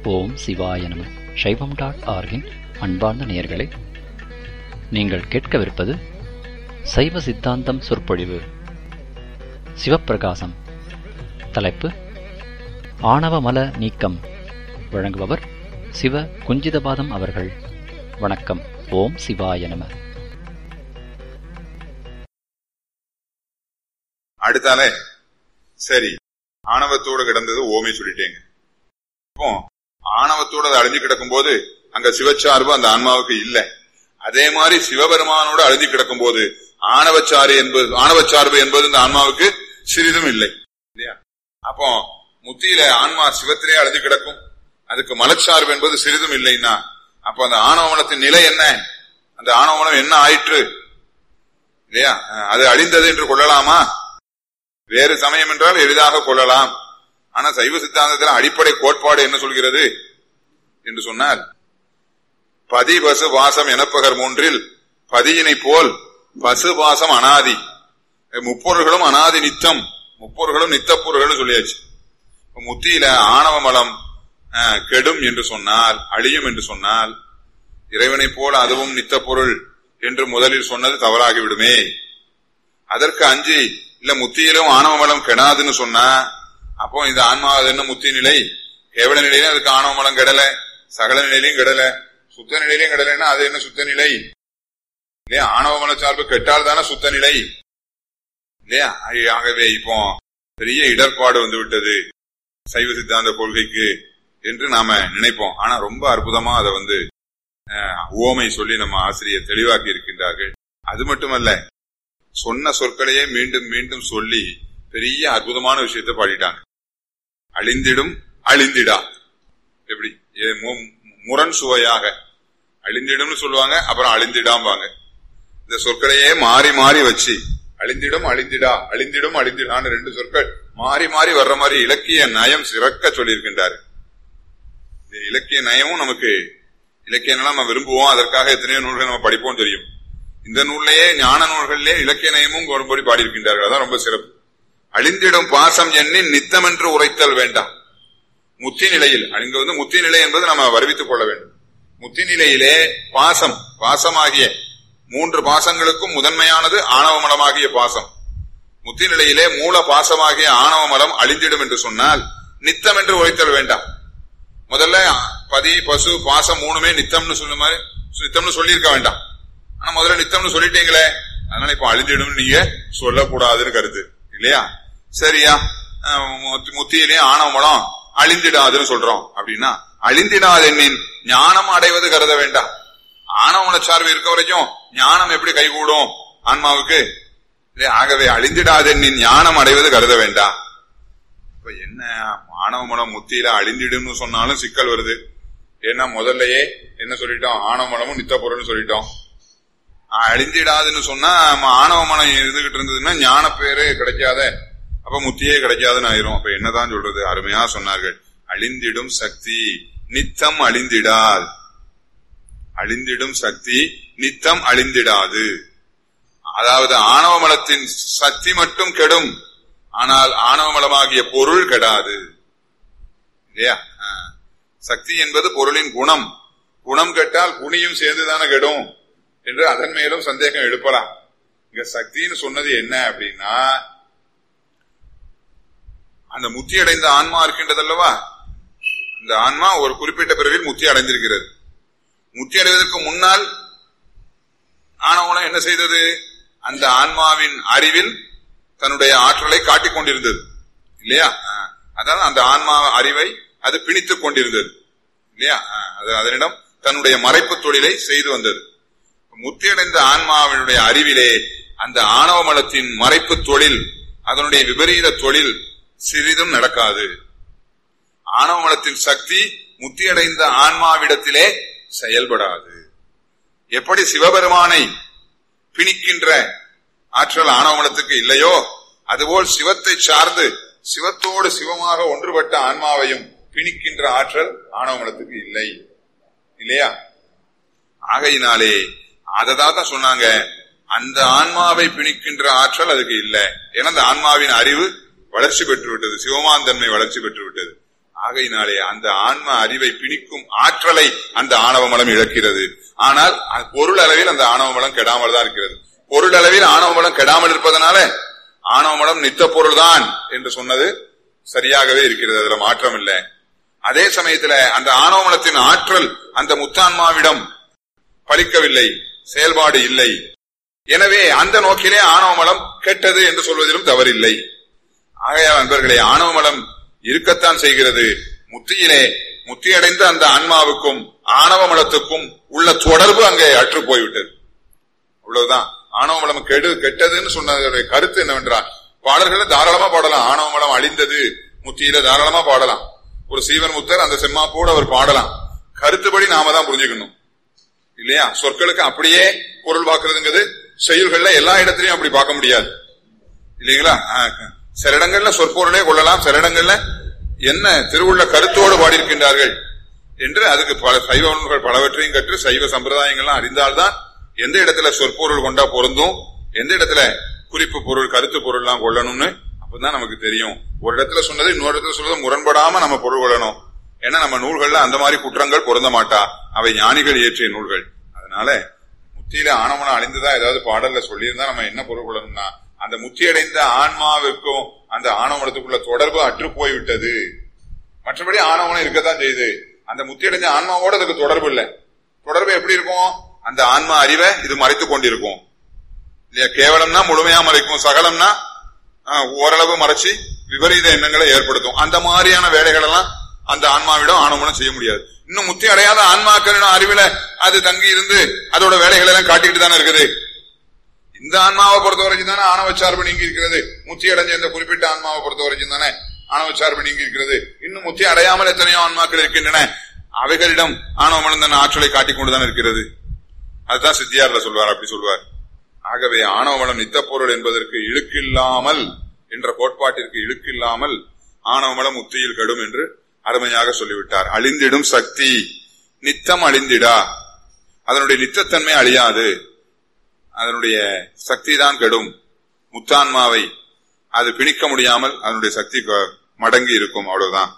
ஓம் சிவாய நம சைவம் டாட் ஆர்கின் அன்பார்ந்த நேயர்களே நீங்கள் கேட்கவிருப்பது சைவ சித்தாந்தம் சொற்பொழிவு சிவப்பிரகாசம் தலைப்பு ஆணவ மல நீக்கம் வழங்குபவர் சிவ குஞ்சிதபாதம் அவர்கள் வணக்கம் ஓம் சிவாய நம அடுத்தாலே சரி ஆணவத்தோடு கிடந்தது ஓமை சொல்லிட்டேங்க இப்போ ஆணவத்தோடு அது அழிஞ்சு கிடக்கும் போது அங்க சிவச்சார்பு அந்த ஆன்மாவுக்கு இல்ல அதே மாதிரி சிவபெருமானோடு அழிஞ்சு கிடக்கும் போது ஆணவச்சாறு என்பது ஆணவச்சார்பு என்பது இந்த ஆன்மாவுக்கு சிறிதும் இல்லை இல்லையா அப்போ முத்தியில ஆன்மா சிவத்திலே அழிஞ்சு கிடக்கும் அதுக்கு மலச்சார்பு என்பது சிறிதும் இல்லைன்னா அப்போ அந்த ஆணவமனத்தின் நிலை என்ன அந்த ஆணவமனம் என்ன ஆயிற்று இல்லையா அது அழிந்தது என்று கொள்ளலாமா வேறு சமயம் என்றால் எளிதாக கொள்ளலாம் ஆனா சைவ சித்தாந்தத்தில் அடிப்படை கோட்பாடு என்ன சொல்கிறது என்று சொன்னால் பதி பசு வாசம் எனப்பகர் மூன்றில் பதியினை போல் பசு வாசம் அனாதி முப்பொருள்களும் அனாதி நித்தம் முப்பொருள்களும் நித்தப்பொருள்கள் சொல்லியாச்சு முத்தியில ஆணவ மலம் கெடும் என்று சொன்னால் அழியும் என்று சொன்னால் இறைவனை போல அதுவும் நித்த பொருள் என்று முதலில் சொன்னது தவறாகிவிடுமே அதற்கு அஞ்சு இல்ல முத்தியிலும் ஆணவ மலம் கெடாதுன்னு சொன்னா அப்போ இந்த ஆன்மா என்ன முத்தி நிலை கேவல நிலையிலும் அதுக்கு ஆணவ மலம் கெடல சகல நிலையிலும் கெடல சுத்த நிலையிலும் கெடலைன்னா அது என்ன சுத்த நிலை இல்லையா ஆணவ மல சார்பு கெட்டால் தானே சுத்த நிலை இல்லையா ஆகவே இப்போ பெரிய இடர்பாடு வந்து விட்டது சைவ சித்தாந்த கொள்கைக்கு என்று நாம நினைப்போம் ஆனா ரொம்ப அற்புதமா அதை வந்து ஓமை சொல்லி நம்ம ஆசிரியர் தெளிவாக்கி இருக்கின்றார்கள் அது மட்டுமல்ல சொன்ன சொற்களையே மீண்டும் மீண்டும் சொல்லி பெரிய அற்புதமான விஷயத்தை பாடிட்டாங்க அழிந்திடும் அழிந்திடா எப்படி முரண் சுவையாக அழிந்திடும்னு சொல்லுவாங்க அப்புறம் அழிந்திடாம்பாங்க இந்த சொற்களையே மாறி மாறி வச்சு அழிந்திடும் அழிந்திடா அழிந்திடும் அழிந்திடான்னு ரெண்டு சொற்கள் மாறி மாறி வர்ற மாதிரி இலக்கிய நயம் சிறக்க சொல்லியிருக்கின்றாரு இந்த இலக்கிய நயமும் நமக்கு இலக்கிய நம்ம விரும்புவோம் அதற்காக எத்தனையோ நூல்கள் நம்ம படிப்போம் தெரியும் இந்த நூல்லையே ஞான நூல்களிலே இலக்கிய நயமும் ஒருபடி பாடியிருக்கின்றார்கள் அதான் ரொம்ப சிறப்பு அழிந்திடும் பாசம் எண்ணின் நித்தம் என்று உரைத்தல் வேண்டாம் முத்தி நிலையில் இங்க வந்து முத்தி நிலை என்பது நம்ம வருவித்துக் கொள்ள வேண்டும் முத்தி நிலையிலே பாசம் பாசமாகிய மூன்று பாசங்களுக்கும் முதன்மையானது ஆணவ மலமாகிய பாசம் முத்தி நிலையிலே மூல பாசமாகிய ஆணவ மலம் அழிந்திடும் என்று சொன்னால் நித்தம் என்று உரைத்தல் வேண்டாம் முதல்ல பதி பசு பாசம் மூணுமே நித்தம்னு சொல்ல மாதிரி நித்தம்னு சொல்லியிருக்க வேண்டாம் ஆனா முதல்ல நித்தம்னு சொல்லிட்டீங்களே அதனால இப்ப அழிஞ்சிடும் நீங்க சொல்லக்கூடாதுன்னு கருத்து இல்லையா சரியா முத்தியிலேயே ஆணவ மலம் அழிந்திடாதுன்னு சொல்றோம் அப்படின்னா அழிந்திடாது என்னின் ஞானம் அடைவது கருத வேண்டாம் ஆணவ சார்பு இருக்க வரைக்கும் ஞானம் எப்படி கைகூடும் ஆன்மாவுக்கு ஆகவே அழிந்திடாது என்னின் ஞானம் அடைவது கருத வேண்டாம் இப்ப என்ன ஆணவ மலம் முத்தியில அழிந்திடும்னு சொன்னாலும் சிக்கல் வருது ஏன்னா முதல்லயே என்ன சொல்லிட்டோம் ஆணவ மலமும் நித்த பொருள்னு சொல்லிட்டோம் அழிந்திடாதுன்னு சொன்னா ஆணவ மனம் இருந்துகிட்டு இருந்ததுன்னா ஞான பேரு கிடைக்காத அப்ப முத்தியே கிடைக்காதுன்னு ஆயிரும் அப்ப என்னதான் சொல்றது அருமையா சொன்னார்கள் அழிந்திடும் சக்தி நித்தம் அழிந்திடாது அழிந்திடும் சக்தி நித்தம் அழிந்திடாது அதாவது ஆணவ மலத்தின் சக்தி மட்டும் கெடும் ஆனால் ஆணவ மலமாகிய பொருள் கெடாது இல்லையா சக்தி என்பது பொருளின் குணம் குணம் கெட்டால் குணியும் சேர்ந்துதானே கெடும் என்று அதன் மேலும் சந்தேகம் எழுப்பலாம் இங்க சக்தின்னு சொன்னது என்ன அப்படின்னா அந்த முத்தி அடைந்த ஆன்மா இருக்கின்றது அல்லவா அந்த ஆன்மா ஒரு குறிப்பிட்ட பிறவில் முத்தி அடைந்திருக்கிறது முத்தி அடைவதற்கு முன்னால் ஆணவனம் என்ன செய்தது அந்த ஆன்மாவின் அறிவில் தன்னுடைய ஆற்றலை காட்டிக் கொண்டிருந்தது இல்லையா அதாவது அந்த ஆன்மா அறிவை அது பிணித்துக் கொண்டிருந்தது இல்லையா அது அதனிடம் தன்னுடைய மறைப்பு தொழிலை செய்து வந்தது முத்தியடைந்த ஆன்மாவினுடைய அறிவிலே அந்த ஆணவ மலத்தின் மறைப்பு தொழில் அதனுடைய விபரீத தொழில் சிறிதும் நடக்காது ஆணவ மலத்தின் சக்தி முத்தியடைந்த ஆன்மாவிடத்திலே செயல்படாது எப்படி சிவபெருமானை பிணிக்கின்ற ஆற்றல் ஆணவ மலத்துக்கு இல்லையோ அதுபோல் சிவத்தை சார்ந்து சிவத்தோடு சிவமாக ஒன்றுபட்ட ஆன்மாவையும் பிணிக்கின்ற ஆற்றல் ஆணவ மலத்துக்கு இல்லை இல்லையா ஆகையினாலே அததான் தான் சொன்னாங்க அந்த ஆன்மாவை பிணிக்கின்ற ஆற்றல் அதுக்கு இல்லை ஏன்னா அந்த ஆன்மாவின் அறிவு வளர்ச்சி பெற்று விட்டது சிவமாந்தன்மை வளர்ச்சி பெற்று விட்டது ஆகையினாலே அந்த ஆன்ம அறிவை பிணிக்கும் ஆற்றலை அந்த ஆணவ மலம் இழக்கிறது ஆனால் அ- பொருள் அளவில் அந்த ஆணவ மலம் கெடாமல் தான் இருக்கிறது பொருள் அளவில் ஆணவ மலம் கெடாமல் இருப்பதனால ஆணவ மலம் நித்த பொருள்தான் என்று சொன்னது சரியாகவே இருக்கிறது அதுல மாற்றம் இல்லை அதே சமயத்துல அந்த ஆணவ மலத்தின் ஆற்றல் அந்த முத்தான்மாவிடம் பலிக்கவில்லை செயல்பாடு இல்லை எனவே அந்த நோக்கிலே ஆணவ மலம் கெட்டது என்று சொல்வதிலும் தவறில்லை ஆகையால் நண்பர்களே ஆணவ மலம் இருக்கத்தான் செய்கிறது முத்தியிலே முத்தியடைந்த அந்த ஆன்மாவுக்கும் ஆணவ மலத்துக்கும் உள்ள தொடர்பு அங்கே அற்று போய்விட்டது அவ்வளவுதான் ஆணவ மலம் கெடு கெட்டதுன்னு சொன்னதோடைய கருத்து என்னவென்றால் பாடல்களை தாராளமா பாடலாம் ஆணவ மலம் அழிந்தது முத்தியில தாராளமா பாடலாம் ஒரு சீவன் முத்தர் அந்த செம்மாப்போடு அவர் பாடலாம் கருத்துப்படி நாம தான் புரிஞ்சுக்கணும் இல்லையா சொற்களுக்கு அப்படியே பொருள் பார்க்கறதுங்கிறது செயல்கள்ல எல்லா இடத்துலயும் அப்படி பார்க்க முடியாது இல்லைங்களா ஆ, சில இடங்கள்ல சொற்பொருளே கொள்ளலாம் சில இடங்கள்ல என்ன திருவுள்ள கருத்தோடு பாடியிருக்கின்றார்கள் என்று அதுக்கு பல சைவ நூல்கள் பலவற்றையும் கற்று சைவ சம்பிரதாயங்கள்லாம் அறிந்தால்தான் எந்த இடத்துல சொற்பொருள் கொண்டா பொருந்தும் எந்த இடத்துல குறிப்பு பொருள் கருத்து பொருள்லாம் கொள்ளணும்னு அப்பதான் நமக்கு தெரியும் ஒரு இடத்துல சொன்னது இன்னொரு இடத்துல சொன்னது முரண்படாம நம்ம பொருள் கொள்ளணும் ஏன்னா நம்ம நூல்கள்ல அந்த மாதிரி குற்றங்கள் பொருந்த மாட்டா அவை ஞானிகள் இயற்றிய நூல்கள் அதனால முத்தியில ஆணவனம் அழிந்ததா ஏதாவது பாடல்ல சொல்லியிருந்தா நம்ம என்ன பொருள் கொள்ளணும்னா அந்த முத்தி அடைந்த ஆன்மாவிற்கும் அந்த ஆணவனத்துக்குள்ள தொடர்பு அற்று போய்விட்டது மற்றபடி ஆணவனம் இருக்கத்தான் செய்யுது அந்த முத்தி அடைஞ்ச ஆன்மாவோட அதுக்கு தொடர்பு இல்லை தொடர்பு எப்படி இருக்கும் அந்த ஆன்மா அறிவை இது மறைத்துக் கொண்டிருக்கும் இல்லையா கேவலம்னா முழுமையா மறைக்கும் சகலம்னா ஆஹ், ஓரளவு மறைச்சு விபரீத எண்ணங்களை ஏற்படுத்தும் அந்த மாதிரியான வேலைகள் எல்லாம் அந்த ஆன்மாவிடம் ஆணவனம் செய்ய முடியாது இன்னும் முத்தி அடையாத ஆன்மாக்களிடம் அறிவில அது தங்கி இருந்து அதோட வேலைகளை எல்லாம் காட்டிட்டு தானே இருக்குது இந்த ஆன்மாவை பொறுத்த வரைக்கும் தானே ஆணவ சார்பு நீங்கி இருக்கிறது முத்தி அடைஞ்ச இந்த குறிப்பிட்ட ஆன்மாவை பொறுத்த வரைக்கும் தானே ஆணவ சார்பு நீங்கி இருக்கிறது இன்னும் முத்தி அடையாமல் எத்தனையோ ஆன்மாக்கள் இருக்கின்றன அவைகளிடம் ஆணவ மனந்தன் ஆற்றலை காட்டிக் கொண்டுதான் இருக்கிறது அதுதான் சித்தியார்ல சொல்வார் அப்படி சொல்வார் ஆகவே ஆணவமலம் நித்தப்பொருள் என்பதற்கு இழுக்கில்லாமல் என்ற கோட்பாட்டிற்கு இழுக்கில்லாமல் ஆணவமலம் முத்தியில் கெடும் என்று அருமையாக சொல்லிவிட்டார் அழிந்திடும் சக்தி நித்தம் அழிந்திடா அதனுடைய நித்தத்தன்மை அழியாது அதனுடைய சக்தி தான் கெடும் முத்தான்மாவை அது பிணிக்க முடியாமல் அதனுடைய சக்தி க- மடங்கி இருக்கும் அவ்வளவுதான்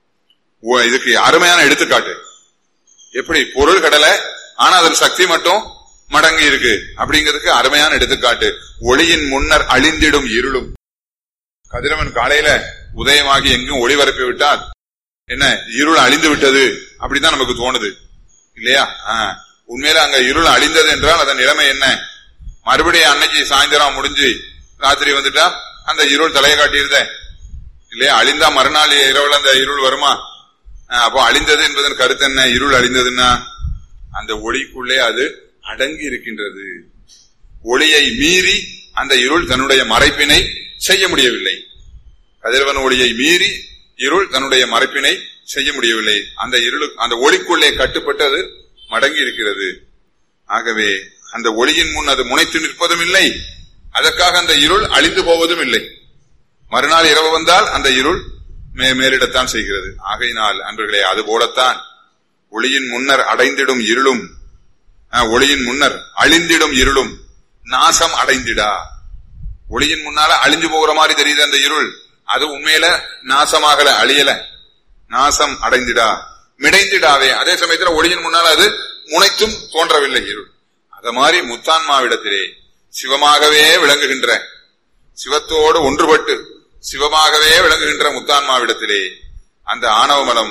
ஓ, இதுக்கு அருமையான எடுத்துக்காட்டு எப்படி பொருள் கடலை ஆனா அதன் சக்தி மட்டும் மடங்கி இருக்கு அப்படிங்கிறதுக்கு அருமையான எடுத்துக்காட்டு ஒளியின் முன்னர் அழிந்திடும் இருளும் கதிரவன் காலையில உதயமாகி எங்கும் ஒளி பரப்பி விட்டால் என்ன இருள் அழிந்து விட்டது அப்படிதான் நமக்கு தோணுது இல்லையா ஆ. உண்மையில அங்க இருள் அழிந்தது என்றால் அதன் நிலைமை என்ன மறுபடியும் அன்னைக்கு சாயந்தரம் முடிஞ்சு ராத்திரி வந்துட்டா அந்த இருள் தலையை காட்டியிருதே இல்லையா அழிந்தா மறுநாள் இரவுல அந்த இருள் வருமா ஆ, அப்போ அழிந்தது என்பதன் கருத்து என்ன இருள் அழிந்ததுன்னா அந்த ஒளிக்குள்ளே அது அடங்கி இருக்கின்றது ஒளியை மீறி அந்த இருள் தன்னுடைய மறைப்பினை செய்ய முடியவில்லை கதிரவன் ஒளியை மீறி இருள் தன்னுடைய மறைப்பினை செய்ய முடியவில்லை அந்த இருளு அந்த ஒளிக்குள்ளே கட்டுப்பட்டு அது மடங்கி இருக்கிறது ஆகவே அந்த ஒளியின் முன் அது முனைத்து நிற்பதும் இல்லை அதற்காக அந்த இருள் அழிந்து போவதும் இல்லை மறுநாள் இரவு வந்தால் அந்த இருள் மே மேலிடத்தான் செய்கிறது ஆகையினால் அன்பர்களே அது போலத்தான் ஒளியின் முன்னர் அடைந்திடும் இருளும் அஹ், ஒளியின் முன்னர் அழிந்திடும் இருளும் நாசம் அடைந்திடா ஒளியின் முன்னால அழிஞ்சு போகிற மாதிரி தெரியுது அந்த இருள் அது உண்மையில நாசமாகல அழியல நாசம் அடைந்திடா மிடைந்திடாவே அதே சமயத்துல ஒளியின் முன்னால் அது முனைத்தும் தோன்றவில்லை இருள் அத மாதிரி முத்தான்மாவிடத்திலே சிவமாகவே விளங்குகின்ற சிவத்தோடு ஒன்றுபட்டு சிவமாகவே விளங்குகின்ற முத்தான்மாவிடத்திலே அந்த ஆணவ மலம்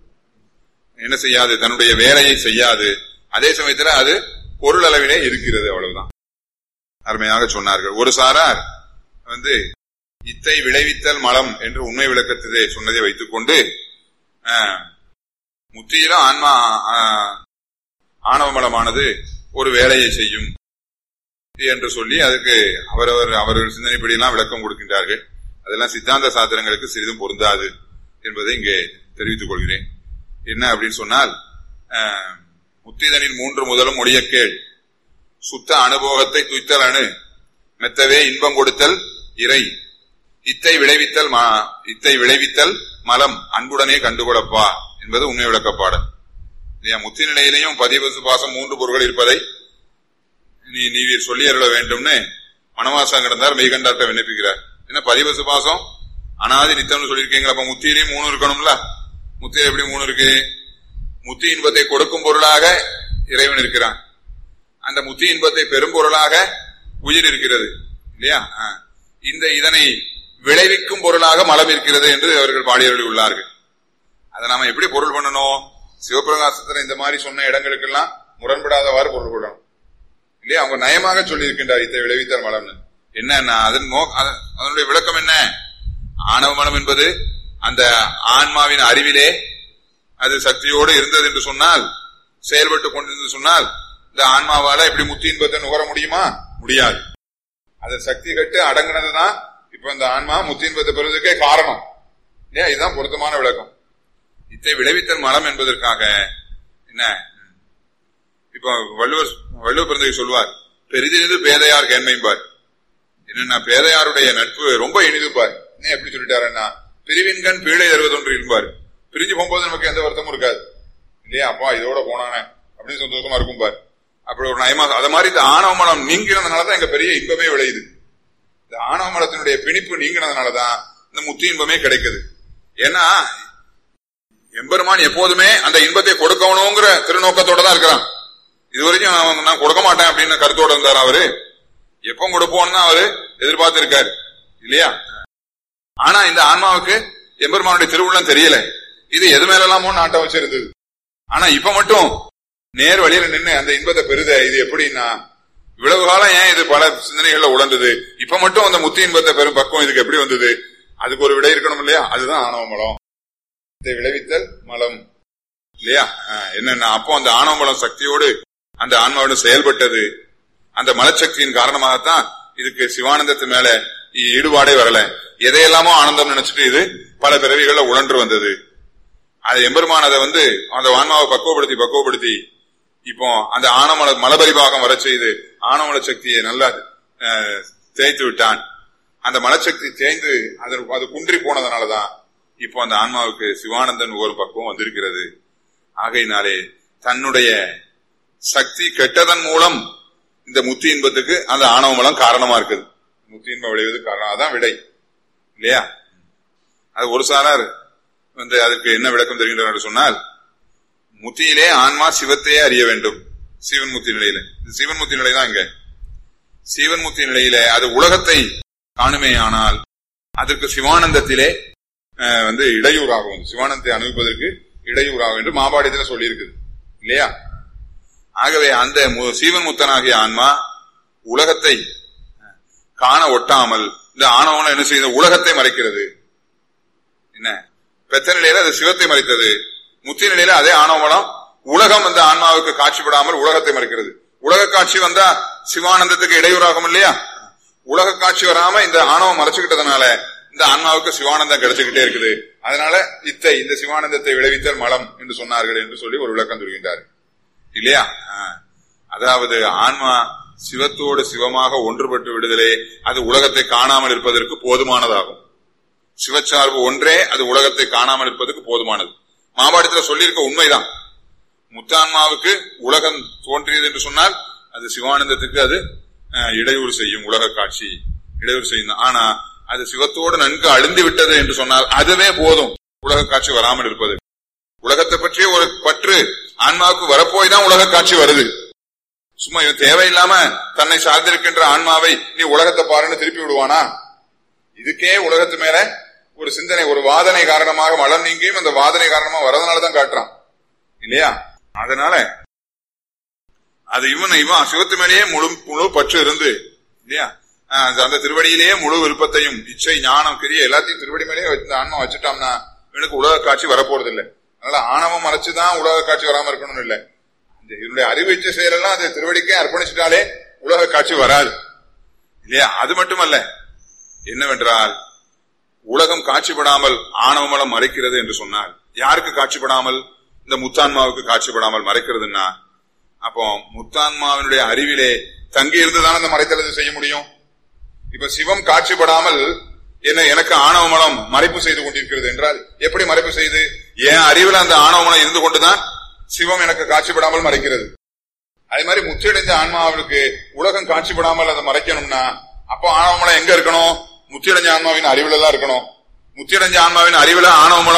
என்ன செய்யாது தன்னுடைய வேலையை செய்யாது அதே சமயத்துல அது பொருள் அளவிலே இருக்கிறது அவ்வளவுதான் அருமையாக சொன்னார்கள் ஒரு சாரார் வந்து இத்தை விளைவித்தல் மலம் என்று உண்மை விளக்கத்திலே சொன்னதை வைத்துக் கொண்டு ஆஹ், முத்தியிலும் ஆன்மா ஆஹ், ஆணவ மலமானது ஒரு வேலையை செய்யும் என்று சொல்லி அதுக்கு அவரவர் அவர்கள் சிந்தனைப்படி எல்லாம் விளக்கம் கொடுக்கின்றார்கள் அதெல்லாம் சித்தாந்த சாத்திரங்களுக்கு சிறிதும் பொருந்தாது என்பதை இங்கே தெரிவித்துக் கொள்கிறேன் என்ன அப்படின்னு சொன்னால் ஆஹ், முத்திதனின் மூன்று முதலும் ஒளிய கேள் சுத்த அனுபவத்தை துய்த்தல் அணு மெத்தவே இன்பம் கொடுத்தல் இறை இத்தை விளைவித்தல் ம- இத்தை விளைவித்தல் மலம் அன்புடனே கண்டுகொள்ளப்பா என்பது உண்மை விளக்கப்பாடு இல்லையா முத்தி நிலையிலையும் பதிவசு பாசம் மூன்று பொருட்கள் இருப்பதை நீ நீவீர் சொல்லி அருள வேண்டும்னு மனவாசம் கிடந்தார் மெய்கண்டார்ட்ட விண்ணப்பிக்கிறார் என்ன பதிவசு பாசம் அனாதி நித்தம்னு சொல்லியிருக்கீங்களா அப்ப முத்தியிலையும் மூணு இருக்கணும்ல முத்தியில எப்படி மூணு இருக்கு முத்தி இன்பத்தை கொடுக்கும் பொருளாக இறைவன் இருக்கிறான் அந்த முத்தி இன்பத்தை பெரும் பொருளாக உயிர் இருக்கிறது இல்லையா ஆ. இந்த இதனை விளைவிக்கும் பொருளாக மலம் இருக்கிறது என்று அவர்கள் பாடியவர்கள் உள்ளார்கள் அதை நாம எப்படி பொருள் பண்ணணும் சிவபிரகாசத்துல இந்த மாதிரி சொன்ன இடங்களுக்கெல்லாம் முரண்படாதவாறு பொருள் கொள்ளணும் இல்லையா அவங்க நயமாக சொல்லி இருக்கின்றார் இத்தை விளைவித்தார் மலம்னு என்னன்னா அதன் நோ அதன்- அதனுடைய விளக்கம் என்ன ஆணவ மலம் என்பது அந்த ஆன்மாவின் அறிவிலே அது சக்தியோடு இருந்தது என்று சொன்னால் செயல்பட்டு கொண்டிருந்து சொன்னால் இந்த ஆன்மாவால இப்படி முத்தி இன்பத்தை நுகர முடியுமா முடியாது அது சக்தி கட்டு அடங்கினதுதான் இப்ப இந்த ஆன்மா முத்தி இன்பத்தை பெறுவதற்கே காரணம் இல்லையா இதுதான் பொருத்தமான விளக்கம் இத்தை விளைவித்தல் மலம் என்பதற்காக என்ன இப்ப வள்ளுவர் வள்ளுவர் பிறந்தகை சொல்வார் பெரிதினிது பேதையார் கேண்மைம்பார் என்னன்னா பேதையாருடைய நட்பு ரொம்ப இனிதுப்பார் என்ன எப்படி சொல்லிட்டாருன்னா பிரிவின்கண் பீழை தருவதொன்று இருப்பார் பிரிஞ்சு போகும்போது நமக்கு எந்த வருத்தமும் இருக்காது இல்லையா அப்பா இதோட போனானே அப்படின்னு சந்தோஷமா இருக்கும் பார் அப்படி ஒரு நயமா அத மாதிரி இந்த ஆணவ மலம் நீங்கினதுனாலதான் எங்க பெரிய இன்பமே விளையுது இந்த ஆணவ மலத்தினுடைய பிணிப்பு நீங்கினதுனாலதான் இந்த முத்தி இன்பமே கிடைக்குது ஏன்னா எம்பெருமான் எப்போதுமே அந்த இன்பத்தை கொடுக்கணுங்கிற திருநோக்கத்தோட தான் இருக்கிறான் இதுவரைக்கும் அவன் நான் கொடுக்க மாட்டேன் அப்படின்னு கருத்தோட இருந்தார் அவரு எப்போ கொடுப்போம்னு அவரு எதிர்பார்த்து இருக்காரு இல்லையா ஆனா இந்த ஆன்மாவுக்கு எம்பெருமானுடைய திருவுள்ளம் தெரியல இது எது மேலெல்லாமோ நாட்டம் வச்சிருந்தது ஆனா இப்ப மட்டும் நேர் வழியில நின்னு அந்த இன்பத்தை பெறுத இது எப்படின்னா இவ்வளவு காலம் ஏன் இது பல சிந்தனைகள்ல உழந்தது இப்ப மட்டும் அந்த முத்தி இன்பத்தை பெறும் பக்குவம் இதுக்கு எப்படி வந்தது அதுக்கு ஒரு விடை இருக்கணும் இல்லையா அதுதான் ஆணவ மலம் இதை விளைவித்தல் மலம் இல்லையா ஆஹ், என்னன்னா அப்போ அந்த ஆணவ மலம் சக்தியோடு அந்த ஆன்மாவோடு செயல்பட்டது அந்த மலச்சக்தியின் காரணமாகத்தான் இதுக்கு சிவானந்தத்து மேல ஈ- ஈடுபாடே வரல எதையெல்லாமோ ஆனந்தம் நினைச்சிட்டு இது பல பிறவிகள்ல உழன்று வந்தது அது எம்பெருமான் அதை வந்து அந்த ஆன்மாவை பக்குவப்படுத்தி பக்குவப்படுத்தி இப்போ அந்த ஆனமல மலபரிபாகம் வர செய்து ஆனமல சக்தியை நல்லா அஹ், தேய்த்து விட்டான் அந்த மலச்சக்தி தேய்ந்து அது அது குன்றி போனதுனாலதான் இப்போ அந்த ஆன்மாவுக்கு சிவானந்தன் ஒரு பக்குவம் வந்திருக்கிறது ஆகையினாலே தன்னுடைய சக்தி கெட்டதன் மூலம் இந்த முத்தி இன்பத்துக்கு அந்த ஆணவ மலம் காரணமா இருக்குது முத்தி இன்பம் விளைவது காரணம் அதான் விடை இல்லையா அது ஒரு சாரார் வந்து அதுக்கு என்ன விளக்கம் தருகின்றனர் என்று சொன்னால் முத்தியிலே ஆன்மா சிவத்தையே அறிய வேண்டும் சிவன் முத்தி நிலையில இது சிவன் முத்தி நிலை தான் இங்க சிவன் முத்தி நிலையில அது உலகத்தை காணுமே ஆனால் அதற்கு சிவானந்தத்திலே அஹ், வந்து இடையூறாகும் சிவானந்தத்தை அனுபவிப்பதற்கு இடையூறாகும் என்று மாபாடியத்தில் சொல்லி இருக்குது இல்லையா ஆகவே அந்த மு- சீவன் முத்தனாகிய ஆன்மா உலகத்தை அஹ், காண ஒட்டாமல் இந்த ஆணவம் என்ன செய்யுது உலகத்தை மறைக்கிறது என்ன பெத்த நிலையில அது சிவத்தை மறைத்தது முத்தி நிலையில அதே ஆணவமலம் உலகம் அந்த ஆன்மாவுக்கு காட்சிப்படாமல் உலகத்தை மறைக்கிறது உலக காட்சி வந்தா சிவானந்தத்துக்கு இடையூறாகும் இல்லையா உலக காட்சி வராம இந்த ஆணவம் மறைச்சுக்கிட்டதுனால இந்த ஆன்மாவுக்கு சிவானந்தம் கிடைச்சுக்கிட்டே இருக்குது அதனால இத்தை இந்த சிவானந்தத்தை விளைவித்தல் மலம் என்று சொன்னார்கள் என்று சொல்லி ஒரு விளக்கம் சொல்கின்றார் இல்லையா ஆ. அதாவது ஆன்மா சிவத்தோடு சிவமாக ஒன்றுபட்டு விடுதலே அது உலகத்தை காணாமல் இருப்பதற்கு போதுமானதாகும் சிவச்சார்பு ஒன்றே அது உலகத்தை காணாமல் இருப்பதற்கு போதுமானது மாபாடத்துல சொல்லியிருக்க உண்மைதான் முத்தான்மாவுக்கு உலகம் தோன்றியது என்று சொன்னால் அது சிவானந்தத்துக்கு அது அஹ், இடையூறு செய்யும் உலக காட்சி இடையூறு செய்யும் ஆனா அது சிவத்தோடு நன்கு அழிந்து விட்டது என்று சொன்னால் அதுவே போதும் உலக காட்சி வராமல் இருப்பது உலகத்தை பற்றிய ஒரு பற்று ஆன்மாவுக்கு வரப்போய் தான் உலக காட்சி வருது சும்மா இவன் தேவையில்லாம தன்னை சார்ந்திருக்கின்ற ஆன்மாவை நீ உலகத்தை பாருன்னு திருப்பி விடுவானா இதுக்கே உலகத்து மேல ஒரு சிந்தனை ஒரு வாதனை காரணமாக மலம் நீங்கியும் அந்த வாதனை காரணமா வரதுனாலதான் காட்டுறான் இல்லையா அதனால அது இவன் இவன் சிவத்து மேலேயே முழு முழு பற்று இருந்து இல்லையா ஆஹ் அந்த- அந்த திருவடியிலேயே முழு விருப்பத்தையும் இச்சை ஞானம் கிரிய எல்லாத்தையும் திருவடி மேலேயே வச்சு- இந்த ஆன்மா வச்சுட்டோம்னா இவனுக்கு உலக காட்சி வரப்போறது இல்லை அதனால ஆணவம் மறைச்சுதான் உலக காட்சி வராம இருக்கணும்னு இல்லை இந்த இவனுடைய அறிவு இச்சை செயலெல்லாம் அது திருவடிக்கே அர்ப்பணிச்சுட்டாலே உலக காட்சி வராது இல்லையா அது மட்டுமல்ல என்னவென்றால் உலகம் காட்சிப்படாமல் ஆணவமலம் மறைக்கிறது என்று சொன்னார் யாருக்கு காட்சிப்படாமல் இந்த முத்தான்மாவுக்கு காட்சிப்படாமல் மறைக்கிறதுன்னா அப்போ முத்தான்மாவினுடைய அறிவிலே தங்கி இருந்துதான் அந்த மறைத்தலை செய்ய முடியும் இப்ப சிவம் காட்சிப்படாமல் என்ன எனக்கு ஆணவமலம் மறைப்பு செய்து கொண்டிருக்கிறது என்றால் எப்படி மறைப்பு செய்து என் அறிவில் அந்த ஆணவமலம் இருந்து கொண்டுதான் சிவம் எனக்கு காட்சிப்படாமல் மறைக்கிறது அதே மாதிரி முத்தியடைந்த ஆன்மாவுக்கு உலகம் காட்சிப்படாமல் அதை மறைக்கணும்னா அப்போ ஆணவமலம் எங்க இருக்கணும் முத்தியடைஞ்ச ஆன்மாவின் அறிவுல தான் இருக்கணும் முத்தியடைஞ்ச ஆன்மாவின் அறிவுல ஆணவமலம்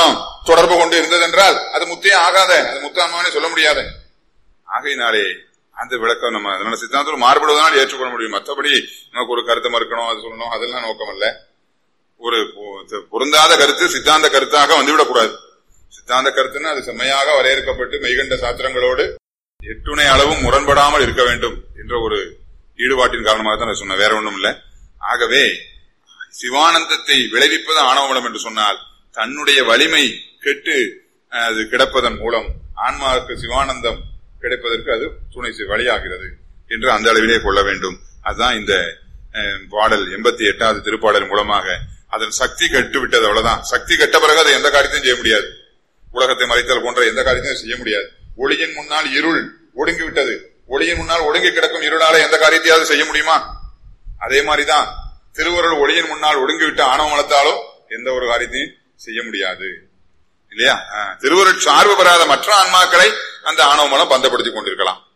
தொடர்பு கொண்டு இருந்ததென்றால் அது முத்தே ஆகாத அது முத்து ஆன்மாவே சொல்ல முடியாத ஆகையினாலே அந்த விளக்கம் நம்ம அதனால சித்தாந்தத்தில் மாறுபடுவதனால் ஏற்றுக்கொள்ள முடியும் மற்றபடி நமக்கு ஒரு கருத்தை மறுக்கணும் அது சொல்லணும் அதெல்லாம் நோக்கம் அல்ல ஒரு பொ- பொருந்தாத கருத்து சித்தாந்த கருத்தாக வந்துவிடக்கூடாது சித்தாந்த கருத்துன்னு அது செம்மையாக வரையறுக்கப்பட்டு மெய்கண்ட சாத்திரங்களோடு எட்டுணை அளவும் முரண்படாமல் இருக்க வேண்டும் என்ற ஒரு ஈடுபாட்டின் காரணமாக தான் நான் சொன்னேன் வேற ஒண்ணும் இல்ல ஆகவே சிவானந்தத்தை விளைவிப்பது ஆணவமலம் என்று சொன்னால் தன்னுடைய வலிமை கெட்டு அஹ், அது கிடப்பதன் மூலம் ஆன்மாவுக்கு சிவானந்தம் கிடைப்பதற்கு அது துணை செய்- வழியாகிறது என்று அந்த அளவிலே கொள்ள வேண்டும் அதுதான் இந்த அஹ், பாடல் எண்பத்தி எட்டாவது திருப்பாடல் மூலமாக அதன் சக்தி கெட்டு விட்டது அவ்வளவுதான் சக்தி கெட்ட பிறகு அதை எந்த காரியத்தையும் செய்ய முடியாது உலகத்தை மறைத்தல் போன்ற எந்த காரியத்தையும் செய்ய முடியாது ஒளியின் முன்னால் இருள் ஒடுங்கி விட்டது ஒளியின் முன்னால் ஒடுங்கி கிடக்கும் இருளால எந்த காரியத்தையாவது செய்ய முடியுமா அதே மாதிரிதான் திருவருள் ஒளியின் முன்னால் ஒடுங்கிவிட்ட ஆணவ மலத்தாலும் எந்த ஒரு காரியத்தையும் செய்ய முடியாது இல்லையா ஆஹ், திருவருட் சார்பு பெறாத மற்ற ஆன்மாக்களை அந்த ஆணவ மலம் பந்தப்படுத்திக் கொண்டிருக்கலாம்